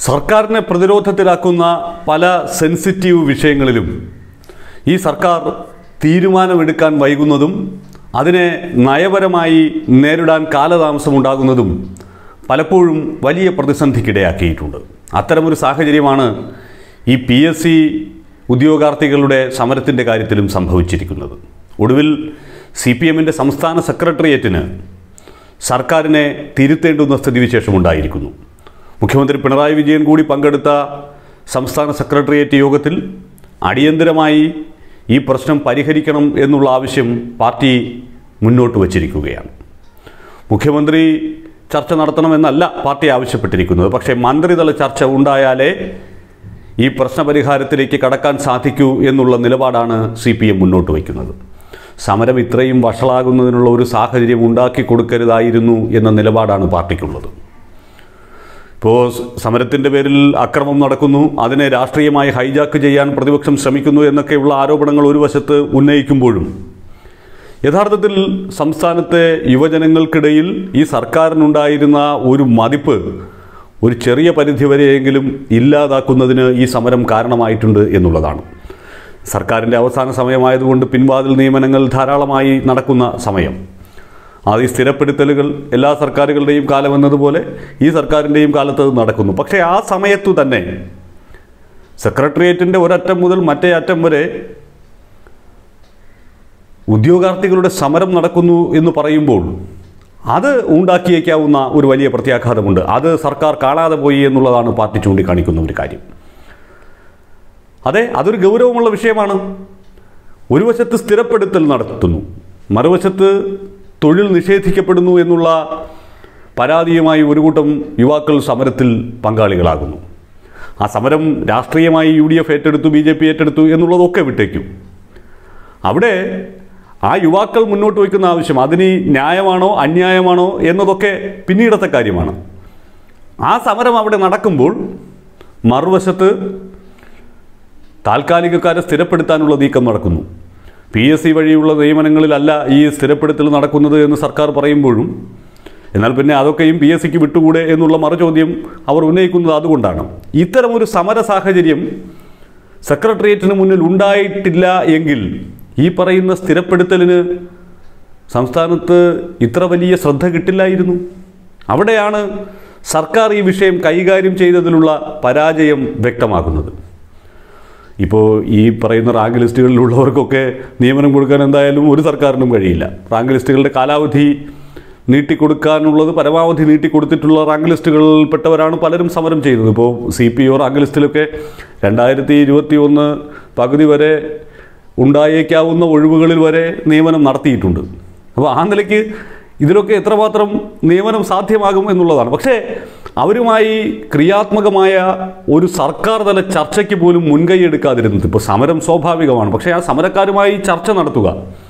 സർക്കാരിനെ പ്രതിരോധത്തിലാക്കുന്ന പല സെൻസിറ്റീവ് വിഷയങ്ങളിലും ഈ സർക്കാർ തീരുമാനമെടുക്കാൻ വൈകുന്നതും അതിനെ നയപരമായി നേരിടാൻ കാലതാമസമുണ്ടാകുന്നതും പലപ്പോഴും വലിയ പ്രതിസന്ധിക്കിടയാക്കിയിട്ടുണ്ട് അത്തരമൊരു സാഹചര്യമാണ് ഈ പി എസ് സി ഉദ്യോഗാർത്ഥികളുടെ സമരത്തിൻ്റെ കാര്യത്തിലും സംഭവിച്ചിരിക്കുന്നത് ഒടുവിൽ സി പി എമ്മിൻ്റെ സംസ്ഥാന സെക്രട്ടേറിയറ്റിന് സർക്കാരിനെ തിരുത്തേണ്ടുന്ന സ്ഥിതിവിശേഷമുണ്ടായിരിക്കുന്നു മുഖ്യമന്ത്രി പിണറായി വിജയൻ കൂടി പങ്കെടുത്ത സംസ്ഥാന സെക്രട്ടേറിയറ്റ് യോഗത്തിൽ അടിയന്തരമായി ഈ പ്രശ്നം പരിഹരിക്കണം എന്നുള്ള ആവശ്യം പാർട്ടി മുന്നോട്ട് വച്ചിരിക്കുകയാണ് മുഖ്യമന്ത്രി ചർച്ച നടത്തണമെന്നല്ല പാർട്ടി ആവശ്യപ്പെട്ടിരിക്കുന്നത് പക്ഷേ മന്ത്രിതല ചർച്ച ഉണ്ടായാലേ ഈ പ്രശ്നപരിഹാരത്തിലേക്ക് കടക്കാൻ സാധിക്കൂ എന്നുള്ള നിലപാടാണ് സി പി എം മുന്നോട്ട് വയ്ക്കുന്നത് സമരം ഇത്രയും വഷളാകുന്നതിനുള്ള ഒരു സാഹചര്യം ഉണ്ടാക്കി കൊടുക്കരുതായിരുന്നു എന്ന നിലപാടാണ് പാർട്ടിക്കുള്ളത് ഇപ്പോൾ സമരത്തിൻ്റെ പേരിൽ അക്രമം നടക്കുന്നു അതിനെ രാഷ്ട്രീയമായി ഹൈജാക്ക് ചെയ്യാൻ പ്രതിപക്ഷം ശ്രമിക്കുന്നു എന്നൊക്കെയുള്ള ആരോപണങ്ങൾ ഒരു വശത്ത് ഉന്നയിക്കുമ്പോഴും യഥാർത്ഥത്തിൽ സംസ്ഥാനത്തെ യുവജനങ്ങൾക്കിടയിൽ ഈ സർക്കാരിനുണ്ടായിരുന്ന ഒരു മതിപ്പ് ഒരു ചെറിയ പരിധിവരെയെങ്കിലും ഇല്ലാതാക്കുന്നതിന് ഈ സമരം കാരണമായിട്ടുണ്ട് എന്നുള്ളതാണ് സർക്കാരിൻ്റെ അവസാന സമയമായതുകൊണ്ട് പിൻവാതിൽ നിയമനങ്ങൾ ധാരാളമായി നടക്കുന്ന സമയം അത് ഈ സ്ഥിരപ്പെടുത്തലുകൾ എല്ലാ സർക്കാരുകളുടെയും കാലം എന്നതുപോലെ ഈ സർക്കാരിൻ്റെയും കാലത്ത് അത് നടക്കുന്നു പക്ഷേ ആ സമയത്തു തന്നെ സെക്രട്ടേറിയറ്റിൻ്റെ ഒരറ്റം മുതൽ മറ്റേ അറ്റം വരെ ഉദ്യോഗാർത്ഥികളുടെ സമരം നടക്കുന്നു എന്ന് പറയുമ്പോൾ അത് ഉണ്ടാക്കിയേക്കാവുന്ന ഒരു വലിയ പ്രത്യാഘാതമുണ്ട് അത് സർക്കാർ കാണാതെ പോയി എന്നുള്ളതാണ് പാർട്ടി ചൂണ്ടിക്കാണിക്കുന്ന ഒരു കാര്യം അതെ അതൊരു ഗൗരവമുള്ള വിഷയമാണ് ഒരു വശത്ത് സ്ഥിരപ്പെടുത്തൽ നടത്തുന്നു മറുവശത്ത് തൊഴിൽ നിഷേധിക്കപ്പെടുന്നു എന്നുള്ള പരാതിയുമായി ഒരു കൂട്ടം യുവാക്കൾ സമരത്തിൽ പങ്കാളികളാകുന്നു ആ സമരം രാഷ്ട്രീയമായി യു ഡി എഫ് ഏറ്റെടുത്തു ബി ജെ പി ഏറ്റെടുത്തു എന്നുള്ളതൊക്കെ വിട്ടേക്കും അവിടെ ആ യുവാക്കൾ മുന്നോട്ട് വയ്ക്കുന്ന ആവശ്യം അതിന് ന്യായമാണോ അന്യായമാണോ എന്നതൊക്കെ പിന്നീടത്തെ കാര്യമാണ് ആ സമരം അവിടെ നടക്കുമ്പോൾ മറുവശത്ത് താൽക്കാലികക്കാരെ സ്ഥിരപ്പെടുത്താനുള്ള നീക്കം നടക്കുന്നു പി എസ് സി വഴിയുള്ള നിയമനങ്ങളിലല്ല ഈ സ്ഥിരപ്പെടുത്തൽ നടക്കുന്നത് എന്ന് സർക്കാർ പറയുമ്പോഴും എന്നാൽ പിന്നെ അതൊക്കെയും പി എസ് സിക്ക് വിട്ടുകൂടെ എന്നുള്ള മറുചോദ്യം അവർ ഉന്നയിക്കുന്നത് അതുകൊണ്ടാണ് ഇത്തരമൊരു സമര സാഹചര്യം സെക്രട്ടേറിയറ്റിന് മുന്നിൽ ഉണ്ടായിട്ടില്ല എങ്കിൽ ഈ പറയുന്ന സ്ഥിരപ്പെടുത്തലിന് സംസ്ഥാനത്ത് ഇത്ര വലിയ ശ്രദ്ധ കിട്ടില്ലായിരുന്നു അവിടെയാണ് സർക്കാർ ഈ വിഷയം കൈകാര്യം ചെയ്തതിലുള്ള പരാജയം വ്യക്തമാക്കുന്നത് ഇപ്പോൾ ഈ പറയുന്ന റാങ്ക് ലിസ്റ്റുകളിലുള്ളവർക്കൊക്കെ നിയമനം കൊടുക്കാൻ എന്തായാലും ഒരു സർക്കാരിനും കഴിയില്ല റാങ്ക് ലിസ്റ്റുകളുടെ കാലാവധി നീട്ടിക്കൊടുക്കാനുള്ളത് പരമാവധി നീട്ടിക്കൊടുത്തിട്ടുള്ള റാങ്ക് ലിസ്റ്റുകളിൽപ്പെട്ടവരാണ് പലരും സമരം ചെയ്യുന്നത് ഇപ്പോൾ സി പി ഒ റാങ്ക് ലിസ്റ്റിലൊക്കെ രണ്ടായിരത്തി ഇരുപത്തി ഒന്ന് പകുതി വരെ ഉണ്ടായേക്കാവുന്ന ഒഴിവുകളിൽ വരെ നിയമനം നടത്തിയിട്ടുണ്ട് അപ്പോൾ ആ നിലയ്ക്ക് ഇതിലൊക്കെ എത്രമാത്രം നിയമനം സാധ്യമാകും എന്നുള്ളതാണ് പക്ഷേ അവരുമായി ക്രിയാത്മകമായ ഒരു സർക്കാർ തല ചർച്ചയ്ക്ക് പോലും മുൻകൈ എടുക്കാതിരുന്നത് ഇപ്പോൾ സമരം സ്വാഭാവികമാണ് പക്ഷേ ആ സമരക്കാരുമായി ചർച്ച നടത്തുക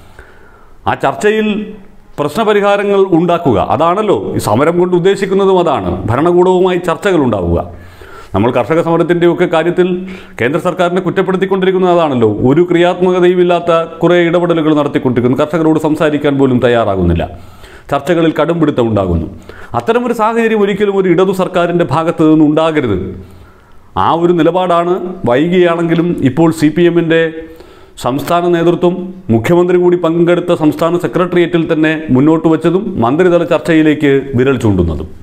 ആ ചർച്ചയിൽ പ്രശ്നപരിഹാരങ്ങൾ ഉണ്ടാക്കുക അതാണല്ലോ ഈ സമരം കൊണ്ട് ഉദ്ദേശിക്കുന്നതും അതാണ് ഭരണകൂടവുമായി ചർച്ചകൾ ഉണ്ടാവുക നമ്മൾ കർഷക സമരത്തിൻ്റെയൊക്കെ കാര്യത്തിൽ കേന്ദ്ര സർക്കാരിനെ കുറ്റപ്പെടുത്തിക്കൊണ്ടിരിക്കുന്നത് അതാണല്ലോ ഒരു ക്രിയാത്മകതയും ഇല്ലാത്ത കുറേ ഇടപെടലുകൾ നടത്തിക്കൊണ്ടിരിക്കുന്നു കർഷകരോട് സംസാരിക്കാൻ പോലും തയ്യാറാകുന്നില്ല ചർച്ചകളിൽ കടുംപിടുത്തം ഉണ്ടാകുന്നു അത്തരമൊരു സാഹചര്യം ഒരിക്കലും ഒരു ഇടതു സർക്കാരിൻ്റെ ഭാഗത്ത് നിന്ന് ഉണ്ടാകരുത് ആ ഒരു നിലപാടാണ് വൈകിയാണെങ്കിലും ഇപ്പോൾ സി പി എമ്മിൻ്റെ സംസ്ഥാന നേതൃത്വം മുഖ്യമന്ത്രി കൂടി പങ്കെടുത്ത സംസ്ഥാന സെക്രട്ടേറിയറ്റിൽ തന്നെ മുന്നോട്ട് വച്ചതും മന്ത്രിതല ചർച്ചയിലേക്ക് വിരൽ ചൂണ്ടുന്നതും